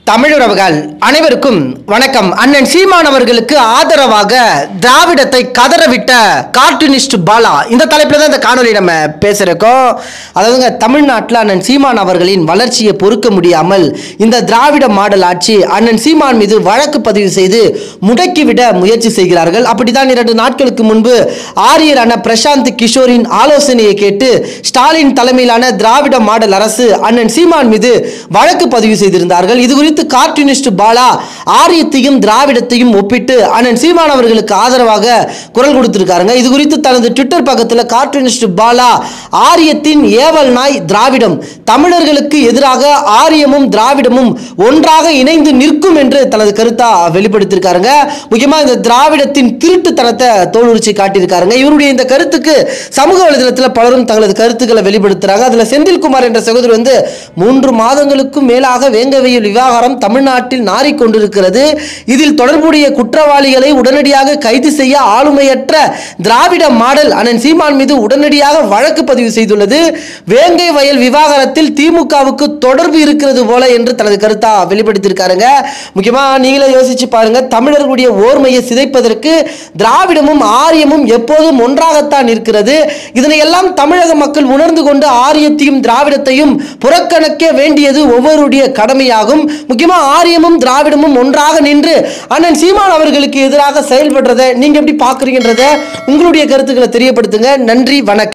தமிழுறவுகள் அனைவருக்கும் வணக்கம் அண்ணன் சீமான் அவர்களுக்கு ஆதரவாக திராவிடத்தை கதறவிட்ட கார்ட்டூனிஸ்ட் பாலா இந்த தலைப்பில் தான் இந்த காணொலி நம்ம பேசுகிறோம் அதாவதுங்க தமிழ்நாட்டில் அண்ணன் சீமான் அவர்களின் வளர்ச்சியை பொறுக்க முடியாமல் இந்த திராவிட மாடல் ஆட்சி அண்ணன் சீமான் மீது வழக்கு பதிவு செய்து முடக்கிவிட முயற்சி செய்கிறார்கள் அப்படித்தான் இரண்டு நாட்களுக்கு முன்பு ஆரியரான பிரசாந்த் கிஷோரின் ஆலோசனையை கேட்டு ஸ்டாலின் தலைமையிலான திராவிட மாடல் அரசு அண்ணன் சீமான் மீது வழக்கு பதிவு செய்திருந்தார்கள் இது குறித்து கார்ட்டூனிஸ்ட் பாலா ஆரியத்தையும் திராவிடத்தையும் ஒப்பிட்டு அண்ணன் சீமான் அவர்களுக்கு ஆதரவாக குரல் கொடுத்திருக்காருங்க இது குறித்து தனது ட்விட்டர் பக்கத்தில் கார்ட்டூனிஸ்ட் பாலா ஆரியத்தின் ஏவல் நாய் திராவிடம் தமிழர்களுக்கு எதிராக ஆரியமும் திராவிடமும் ஒன்றாக இணைந்து நிற்கும் என்று தனது கருத்தா வெளிப்படுத்தியிருக்காருங்க முக்கியமா இந்த திராவிடத்தின் திருட்டுத்தனத்தை தோலுரிச்சு காட்டியிருக்காருங்க இவருடைய இந்த கருத்துக்கு சமூக வலைதளத்தில் பலரும் தங்களது கருத்துக்களை வெளிப்படுத்துறாங்க அதுல செந்தில்குமார் என்ற சகோதரர் வந்து மூன்று மாதங்களுக்கும் மேலாக வேங்கவையில் விவகாரம் தமிழ்நாட்டில் நாறிக்கொண்டிருக்கிறது இதில் தொடர்புடைய குற்றவாளிகளை உடனடியாக கைது செய்ய ஆளுமையற்ற திராவிட மாடல் அண்ணன் சீமான் மீது உடனடியாக வழக்கு பதிவு செய்துள்ளது வேங்கை வயல் விவாகரத்தில் திமுகவுக்கு தொடர்பு இருக்கிறது போல என்று தனது கருத்தா வெளிப்படுத்தியிருக்காருங்க முக்கியமா நீங்களே யோசிச்சு பாருங்க தமிழர்களுடைய ஓர்மையை சிதைப்பதற்கு திராவிடமும் ஆரியமும் எப்போதும் ஒன்றாகத்தான் இருக்கிறது இதனை எல்லாம் தமிழக மக்கள் உணர்ந்து கொண்டு ஆரியத்தையும் திராவிடத்தையும் புறக்கணிக்க வேண்டியது ஒவ்வொருடைய கடமையாகும் முக்கியமா ஆரியமும் திராவிடமும் ஒன்றாக நின்று அண்ணன் சீமான் அவர்களுக்கு எதிராக செயல்படுறதை நீங்க எப்படி பாக்குறீங்கன்றத உங்களுடைய கருத்துக்களை தெரியப்படுத்துங்க நன்றி வணக்கம்